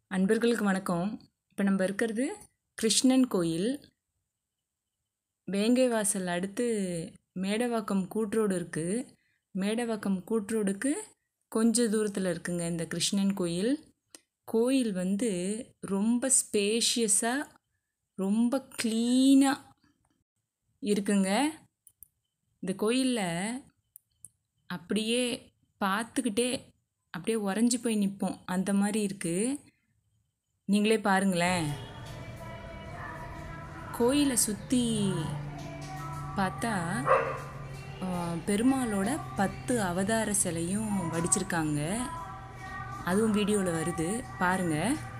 அன்பர்களுக்கு வணக்கம் இப்போ நம்ம இருக்கிறது கிருஷ்ணன் கோயில் வேங்கை வாசல் அடுத்து மேடவாக்கம் கூட்ரோடு இருக்குது மேடவாக்கம் கூட்ரோடுக்கு கொஞ்ச தூரத்தில் இருக்குங்க இந்த கிருஷ்ணன் கோயில் கோயில் வந்து ரொம்ப ஸ்பேஷியஸாக ரொம்ப க்ளீனாக இருக்குங்க இந்த கோயிலில் அப்படியே பார்த்துக்கிட்டே அப்படியே உறைஞ்சி போய் நிற்போம் அந்த மாதிரி இருக்குது நீங்களே பாருங்களேன் கோயிலை சுற்றி பார்த்தா ஆ, பெருமாளோட பத்து அவதார சிலையும் வடிச்சிருக்காங்க அதுவும் வீடியோவில் வருது பாருங்கள்